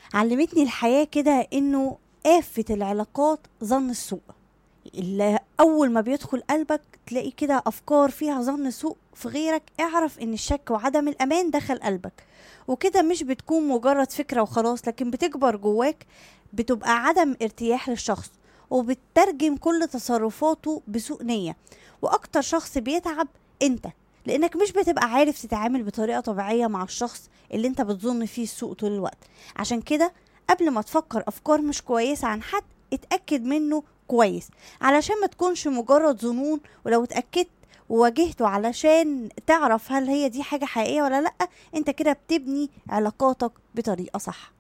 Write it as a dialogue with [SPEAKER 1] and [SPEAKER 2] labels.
[SPEAKER 1] علمتني الحياة كده انه آفة العلاقات ظن السوء اللي أول ما بيدخل قلبك تلاقي كده أفكار فيها ظن سوء في غيرك اعرف إن الشك وعدم الأمان دخل قلبك وكده مش بتكون مجرد فكرة وخلاص لكن بتكبر جواك بتبقى عدم ارتياح للشخص وبتترجم كل تصرفاته بسوء نية وأكتر شخص بيتعب أنت لأنك مش بتبقى عارف تتعامل بطريقة طبيعية مع الشخص اللي أنت بتظن فيه السوء طول الوقت عشان كده قبل ما تفكر أفكار مش كويسة عن حد اتأكد منه كويس علشان ما تكونش مجرد ظنون ولو اتأكدت وواجهته علشان تعرف هل هي دي حاجة حقيقية ولا لأ انت كده بتبني علاقاتك بطريقة صح